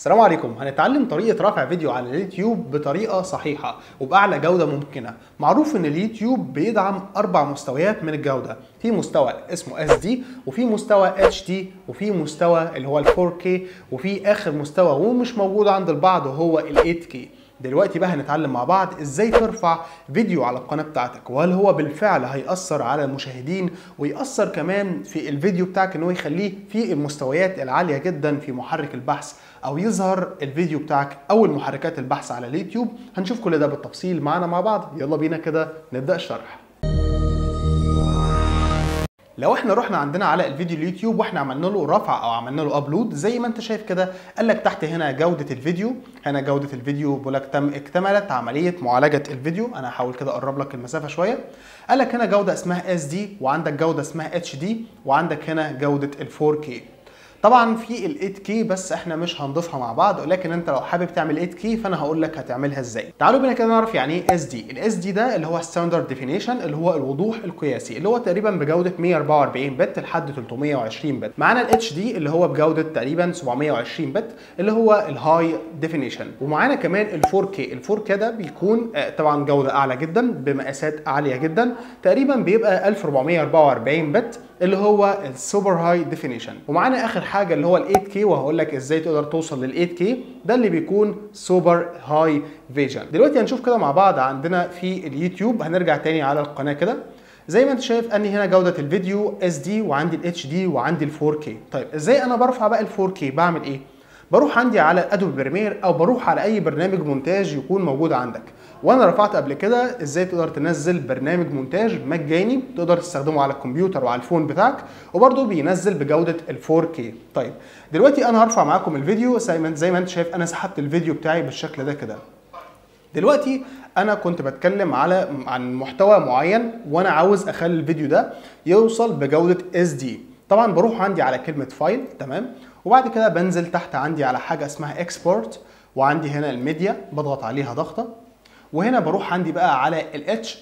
السلام عليكم هنتعلم طريقة رفع فيديو على اليوتيوب بطريقة صحيحة وبأعلى جودة ممكنة معروف ان اليوتيوب بيدعم أربع مستويات من الجودة في مستوى اسمه SD وفي مستوى HD وفي مستوى اللي هو ال 4K وفي آخر مستوى ومش موجود عند البعض وهو ال 8K دلوقتي بقى هنتعلم مع بعض ازاي ترفع فيديو على القناه بتاعتك وهل هو بالفعل هيأثر على المشاهدين ويأثر كمان في الفيديو بتاعك ان هو يخليه في المستويات العاليه جدا في محرك البحث او يظهر الفيديو بتاعك اول محركات البحث على اليوتيوب هنشوف كل ده بالتفصيل معانا مع بعض يلا بينا كده نبدأ الشرح لو احنا رحنا عندنا على الفيديو اليوتيوب واحنا عملنا له رفع او عملنا له ابلود زي ما انت شايف كده قال لك تحت هنا جوده الفيديو هنا جوده الفيديو بيقول لك تم اكتملت عمليه معالجه الفيديو انا هحاول كده اقرب لك المسافه شويه قال لك هنا جوده اسمها اس دي وعندك جوده اسمها اتش دي وعندك هنا جوده ال 4 كي طبعا في ال 8 كي بس احنا مش هنضيفها مع بعض ولكن انت لو حابب تعمل 8 كي فانا هقول لك هتعملها ازاي تعالوا بينا كده نعرف يعني ايه اس دي الاس دي ده اللي هو ستاندرد ديفينيشن اللي هو الوضوح القياسي اللي هو تقريبا بجوده 144 بت لحد 320 بت معانا الاتش دي اللي هو بجوده تقريبا 720 بت اللي هو الهاي ديفينيشن ومعانا كمان ال 4 كي ال 4 كي ده بيكون طبعا جوده اعلى جدا بمقاسات عاليه جدا تقريبا بيبقى 1444 بت اللي هو السوبر هاي ديفينيشن ومعانا اخر حاجه اللي هو ال 8 كي وهقول لك ازاي تقدر توصل لل 8 كي ده اللي بيكون سوبر هاي فيجن دلوقتي هنشوف كده مع بعض عندنا في اليوتيوب هنرجع تاني على القناه كده زي ما انت شايف اني هنا جوده الفيديو اس دي وعندي ال اتش دي وعندي ال 4 كي طيب ازاي انا برفع بقى ال 4 كي بعمل ايه بروح عندي على ادوبي بريمير او بروح على اي برنامج مونتاج يكون موجود عندك وانا رفعت قبل كده ازاي تقدر تنزل برنامج مونتاج مجاني تقدر تستخدمه على الكمبيوتر وعلى الفون بتاعك وبرده بينزل بجوده ال 4K طيب دلوقتي انا هرفع معاكم الفيديو زي ما زي ما انت شايف انا سحبت الفيديو بتاعي بالشكل ده كده دلوقتي انا كنت بتكلم على عن محتوى معين وانا عاوز اخلي الفيديو ده يوصل بجوده اس دي طبعا بروح عندي على كلمه فايل تمام وبعد كده بنزل تحت عندي على حاجه اسمها اكسبورت وعندي هنا الميديا بضغط عليها ضغطه وهنا بروح عندي بقى على الاتش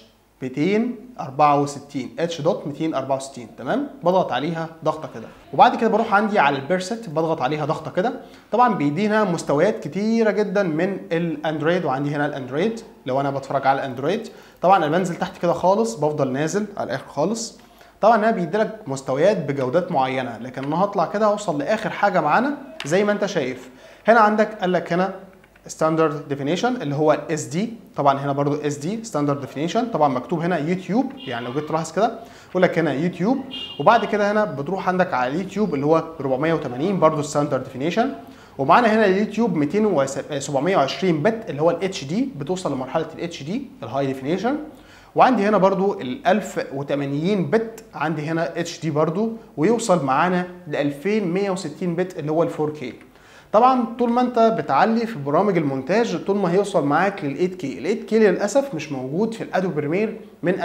264 اتش دوت 264 تمام بضغط عليها ضغطه كده وبعد كده بروح عندي على البيرست بضغط عليها ضغطه كده طبعا بيدينا مستويات كتيره جدا من الاندرويد وعندي هنا الاندرويد لو انا بتفرج على الاندرويد طبعا انا بنزل تحت كده خالص بفضل نازل على الاخر خالص طبعا انا بيديلك مستويات بجودات معينه لكن انا هطلع كده اوصل لاخر حاجه معانا زي ما انت شايف هنا عندك قال لك هنا ستاندرد ديفينيشن اللي هو الاس دي طبعا هنا برضو اس دي ستاندرد ديفينيشن طبعا مكتوب هنا يوتيوب يعني لو جيت تلاحظ كده يقول لك هنا يوتيوب وبعد كده هنا بتروح عندك على اليوتيوب اللي هو 480 برضو ستاندرد ديفينيشن ومعانا هنا اليوتيوب 200 720 بت اللي هو الاتش دي بتوصل لمرحله الاتش دي الهاي ديفينيشن وعندي هنا برضو ال 1080 بت عندي هنا اتش دي برضو ويوصل معانا ل 2160 بت اللي هو ال 4K طبعا طول ما انت بتعلي في برامج المونتاج طول ما هيوصل معاك لل 8 كي ال 8 كي للاسف مش موجود في الادوب بريمير من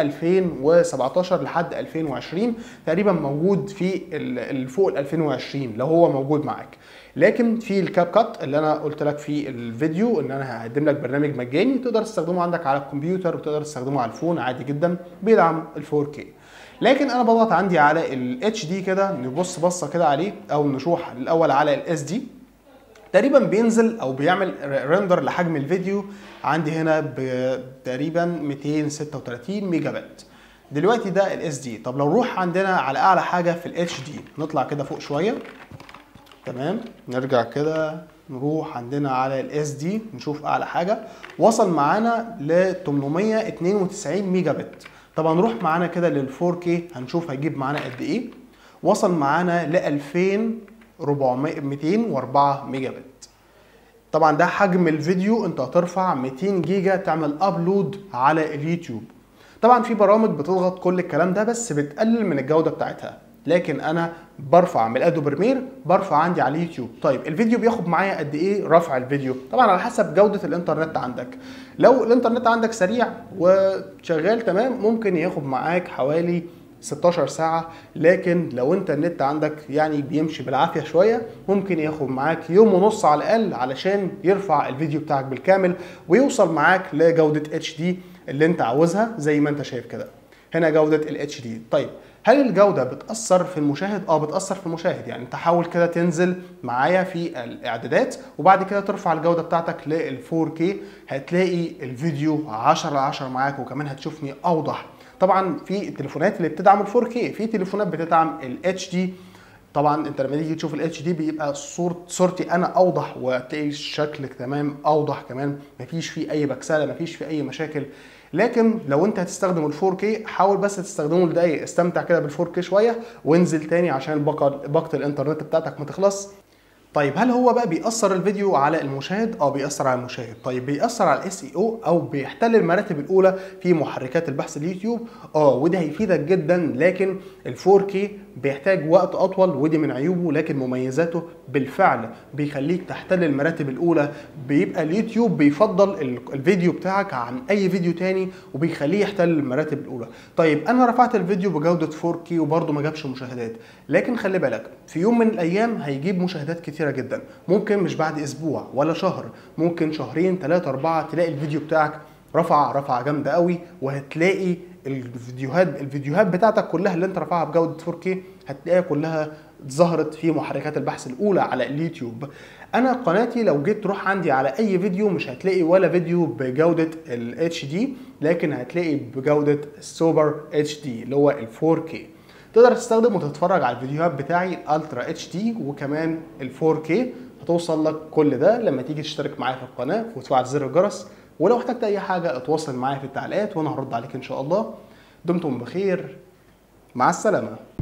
2017 لحد 2020 تقريبا موجود في فوق ال 2020 لو هو موجود معاك لكن في الكاب كات اللي انا قلت لك في الفيديو ان انا هقدم لك برنامج مجاني تقدر تستخدمه عندك على الكمبيوتر وتقدر تستخدمه على الفون عادي جدا بيدعم ال 4K لكن انا بضغط عندي على ال اتش دي كده نبص بصه كده عليه او نشوف الاول على الاس دي تقريبا بينزل او بيعمل ريندر لحجم الفيديو عندي هنا تقريبا 236 ميجا بت دلوقتي ده الاس دي طب لو نروح عندنا على اعلى حاجه في الاتش دي نطلع كده فوق شويه تمام نرجع كده نروح عندنا على الاس دي نشوف اعلى حاجه وصل معانا ل 892 ميجا بت طبعا نروح معانا كده لل 4K هنشوف هيجيب معانا قد ايه وصل معانا ل 2000 400 204 ميجا بت طبعا ده حجم الفيديو انت هترفع 200 جيجا تعمل ابلود على اليوتيوب طبعا في برامج بتضغط كل الكلام ده بس بتقلل من الجوده بتاعتها لكن انا برفع من الادو بريمير برفع عندي على اليوتيوب طيب الفيديو بياخد معايا قد ايه رفع الفيديو طبعا على حسب جوده الانترنت عندك لو الانترنت عندك سريع وشغال تمام ممكن ياخد معاك حوالي 16 ساعة لكن لو انت النت عندك يعني بيمشي بالعافية شوية ممكن ياخد معاك يوم ونص على الأقل علشان يرفع الفيديو بتاعك بالكامل ويوصل معاك لجودة اتش دي اللي انت عاوزها زي ما انت شايف كده هنا جودة ال اتش دي طيب هل الجوده بتاثر في المشاهد اه بتاثر في المشاهد يعني انت حاول كده تنزل معايا في الاعدادات وبعد كده ترفع الجوده بتاعتك لل 4K هتلاقي الفيديو 10 على 10 معاك وكمان هتشوفني اوضح طبعا في التليفونات اللي بتدعم ال 4K في تليفونات بتدعم ال HD طبعا انت لما تيجي تشوف الاتش دي بيبقى صورت صورتي انا اوضح وتلاقي شكلك تمام اوضح كمان مفيش فيه اي بكسله مفيش فيه اي مشاكل لكن لو انت هتستخدم ال 4K حاول بس تستخدمه لدقايق استمتع كده بال 4K شويه وانزل تاني عشان باقه باقه الانترنت بتاعتك ما تخلص طيب هل هو بقى بيأثر الفيديو على المشاهد؟ اه بيأثر على المشاهد، طيب بيأثر على الاس اي او او بيحتل المراتب الاولى في محركات البحث اليوتيوب؟ اه وده هيفيدك جدا لكن ال 4K بيحتاج وقت اطول ودي من عيوبه لكن مميزاته بالفعل بيخليك تحتل المراتب الاولى بيبقى اليوتيوب بيفضل الفيديو بتاعك عن اي فيديو تاني وبيخليه يحتل المراتب الاولى طيب انا رفعت الفيديو بجوده 4K وبرده ما جابش مشاهدات لكن خلي بالك في يوم من الايام هيجيب مشاهدات كتيره جدا ممكن مش بعد اسبوع ولا شهر ممكن شهرين ثلاثة أربعة تلاقي الفيديو بتاعك رفع رفعة جامدة قوي وهتلاقي الفيديوهات الفيديوهات بتاعتك كلها اللي انت رافعها بجوده 4K هتلاقيها كلها ظهرت في محركات البحث الاولى على اليوتيوب انا قناتي لو جيت تروح عندي على اي فيديو مش هتلاقي ولا فيديو بجوده ال HD لكن هتلاقي بجوده السوبر HD اللي هو ال 4K تقدر تستخدم وتتفرج على الفيديوهات بتاعي الالترا اتش دي وكمان ال 4K هتوصل لك كل ده لما تيجي تشترك معايا في القناه وتفعل زر الجرس ولو احتجت اي حاجه اتواصل معايا في التعليقات وانا هرد عليك ان شاء الله دمتم بخير مع السلامه